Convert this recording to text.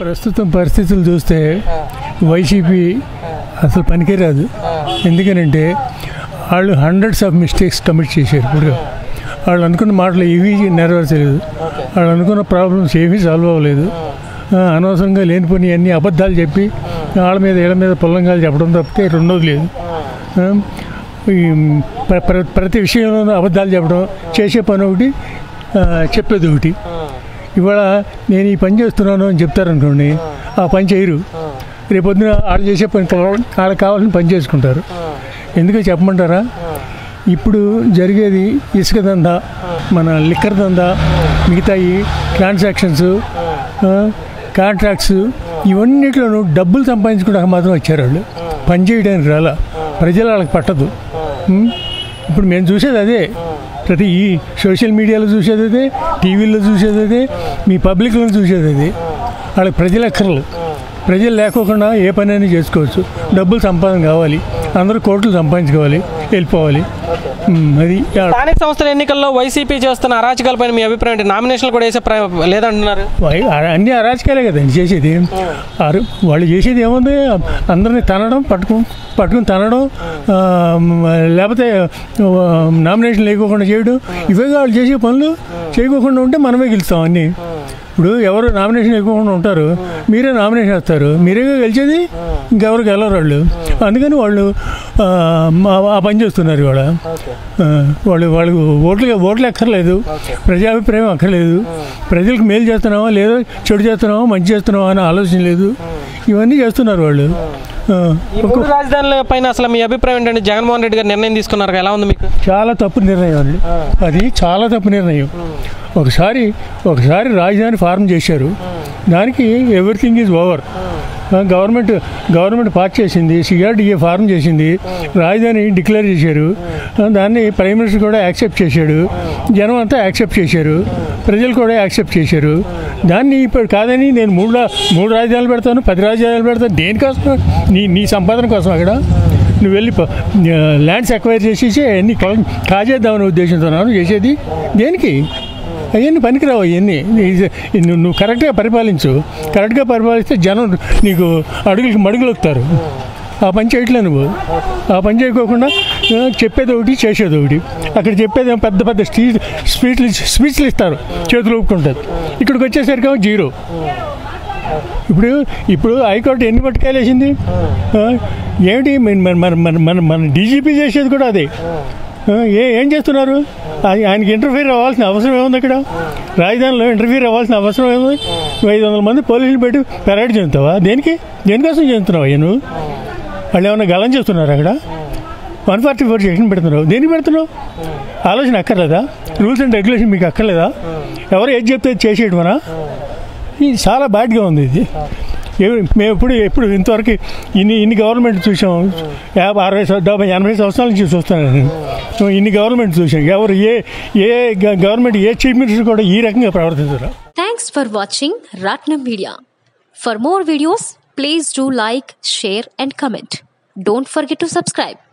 ప్రస్తుతం పరిస్థితులు చూస్తే వైసీపీ అసలు పనికిరాదు ఎందుకనంటే వాళ్ళు హండ్రెడ్స్ ఆఫ్ మిస్టేక్స్ కమిట్ చేశారు ఇప్పుడు వాళ్ళు అనుకున్న మాటలు ఏవీ నెరవేర్చలేదు వాళ్ళు అనుకున్న ప్రాబ్లమ్స్ ఏమీ సాల్వ్ అవ్వలేదు ఆ, అనవసరంగా లేనిపోని అన్ని అబద్ధాలు చెప్పి వాళ్ళ మీద వీళ్ళ మీద పొల్లంగాలు చెప్పడం తప్పితే రెండోది లేదు ఆ, ఈ ప్ర- ప్ర- ప్రతి విషయంలోనూ అబద్ధాలు చెప్పడం చేసే పని ఒకటి ఆ, చెప్పేది ఒకటి ఇవాళ నేను ఈ పని చేస్తున్నాను అని చెప్తారనుకోండి ఆ పని చేయరు రేపొద్దున వాళ్ళు చేసే పని కావాలి- వాళ్ళకి కావాల్సిన పని చేసుకుంటారు ఎందుకో చెప్పమంటారా ఇప్పుడు జరిగేది ఇసుక దందా మన లిక్కర్ దందా మిగతా ఈ ట్రాన్సాక్షన్స్ కాంట్రాక్ట్స్ ఇవన్నిట్లోనూ డబ్బులు సంపాదించుకోవడానికి మాత్రం వచ్చారు వాళ్ళు పని చేయడానికి రాలా ప్రజలు వాళ్ళకి పట్టదు ఉం? ఇప్పుడు మేము చూసేది అదే ప్రతి ఈ సోషల్ మీడియాలో చూసేది అదే టీవీలో చూసేది అదే మీ పబ్లిక్లో చూసేది అదే వాళ్ళకి ప్రజలు అక్కర్లు ప్రజలు లేకోకుండా ఏ పని అయినా చేసుకోవచ్చు డబ్బులు సంపాదన కావాలి అందరూ కోట్లు సంపాదించుకోవాలి వెళ్ళిపోవాలి ఉం, అది స్థానిక సంస్థల ఎన్నికల్లో వైసీపీ చేస్తున్న అరాచకాలపైన మీ అభిప్రాయం ఏంటి నామినేషన్లు కూడా వేసే ప్ర- లేదంటున్నారు వై- అన్ని అరాచకాలే కదండి చేసేది అరు వాళ్ళు చేసేది ఏముంది అందరినీ తనడం పట్టుకు పట్టుకుని తనడం ఆ, మ, లేకపోతే నామినేషన్ లేకోకుండా చేయడం ఇవే వాళ్ళు చేసే పనులు చేయకోకుండా ఉంటే మనమే గెలుస్తాం అన్నీ ఇప్పుడు ఎవరు నామినేషన్ ఎక్కువకుండా ఉంటారు మీరే నామినేషన్ వేస్తారు మీరే గెలిచేది ఇంకెవరు గెలవరు వాళ్ళు అందుకని వాళ్ళు ఆ, మా- ఆ పని చేస్తున్నారు ఇవాళ ఆ, వాళ్ళు వాళ్ళకు ఓట్లు ఓట్లు ఎక్కర్లేదు ప్రజాభిప్రాయం అక్కర్లేదు ప్రజలకు మేలు చేస్తున్నామా లేదా చెడు చేస్తున్నామా మంచి చేస్తున్నామా అనే ఆలోచన లేదు ఇవన్నీ చేస్తున్నారు వాళ్ళు ఆ, ఈ మూడు రాజధానుల పైన అసలు మీ అభిప్రాయం ఏంటంటే జగన్మోహన్ రెడ్డి గారు నిర్ణయం తీసుకున్నారు ఎలా ఉంది మీకు చాలా తప్పు నిర్ణయం అండి అది చాలా తప్పు నిర్ణయం ఒకసారి ఒకసారి రాజధాని ఫార్మ్ చేశారు దానికి everything is over government government pass చేసింది సిఆర్డిఏ ఫార్మ్ చేసింది రాజధాని డిక్లేర్ చేశారు ఆ, దాన్ని ప్రైమ్ మినిస్టర్ కూడా యాక్సెప్ట్ చేశాడు జనం అంతా యాక్సెప్ట్ చేశారు ప్రజలు కూడా యాక్సెప్ట్ చేశారు దాన్ని ఇప్పుడు కాదని నేను మూడు రా- మూడు రాజధానులు పెడతాను పది రాజధానులు పెడతాను దేనికోసం నీ నీ సంపాదన కోసం అక్కడ నువ్వు వెళ్ళి ప- ఆ, ల్యాండ్స్ ఎక్వైర్ చేసేసి అన్ని కా- కాజేద్దామనే ఉద్దేశంతో చేసేది దేనికి అవన్నీ పనికిరావు అవన్నీ నువ్వు నువ్వు కరెక్ట్గా పరిపాలించు కరెక్ట్గా పరిపాలిస్తే జనం నీకు అడుగులకి మడుగులొక్కుతారు ఆ పని చేయట్లే నువ్వు ఆ పని చేయకోకుండా ఆ, చెప్పేది ఒకటి చేసేది ఒకటి అక్కడ చెప్పేది ఏమో పెద్ద పెద్ద స్టీ స్పీచ్లు స్పీచ్లు ఇస్తారు చేతులు ఊపుకుంటారు ఇక్కడికి వచ్చేసరికి ఏమో జీరో ఇప్పుడు ఇప్పుడు హైకోర్టు ఎన్ని పట్టుకాయలు వేసింది ఆ, ఏమిటి మన మన మన మన మన డీజీపీ చేసేది కూడా అదే ఆ, ఏ ఏం చేస్తున్నారు ఆయ- ఆయనకి ఇంటర్ఫీర్ అవ్వాల్సిన అవసరం ఏముంది ఇక్కడ రాజధానిలో ఇంటర్ఫీర్ అవ్వాల్సిన అవసరం ఏముంది నువ్వు ఐదు వందల మంది పోలీసులు పెట్టి పెరేడ్ చేస్తావా దేనికి దేనికోసం చేస్తున్నావు అయ్యా నువ్వు వాళ్ళు ఏమన్నా గలం చేస్తున్నారు అక్కడ వన్ ఫార్టీ ఫోర్ సెక్షన్ పెడుతున్నావు దేనికి పెడుతున్నావు ఆలోచన అక్కర్లేదా రూల్స్ అండ్ రెగ్యులేషన్ మీకు అక్కర్లేదా ఎవరు ఏది చెప్తే అది చేసేయడమనా ఇది చాలా బ్యాడ్గా ఉంది ఇది ఏ- మేము ఎప్పుడు ఎప్పుడు ఇంతవరకు ఇన్ని ఇన్ని గవర్నమెంట్ చూసాం యాభై అరవై సంవ- డెబ్బై ఎనభై సంవత్సరాల నుంచి చూస్తున్నాను నేను ఇన్ని గవర్నమెంట్ చూసాం ఎవరు ఏ ఏ గ- గవర్నమెంట్ ఏ చీఫ్ మినిస్టర్ కూడా ఈ రకంగా ప్రవర్తించరు Thanks for watching Ratnam Media. For more videos, please do like, share, and comment. Don't forget to subscribe.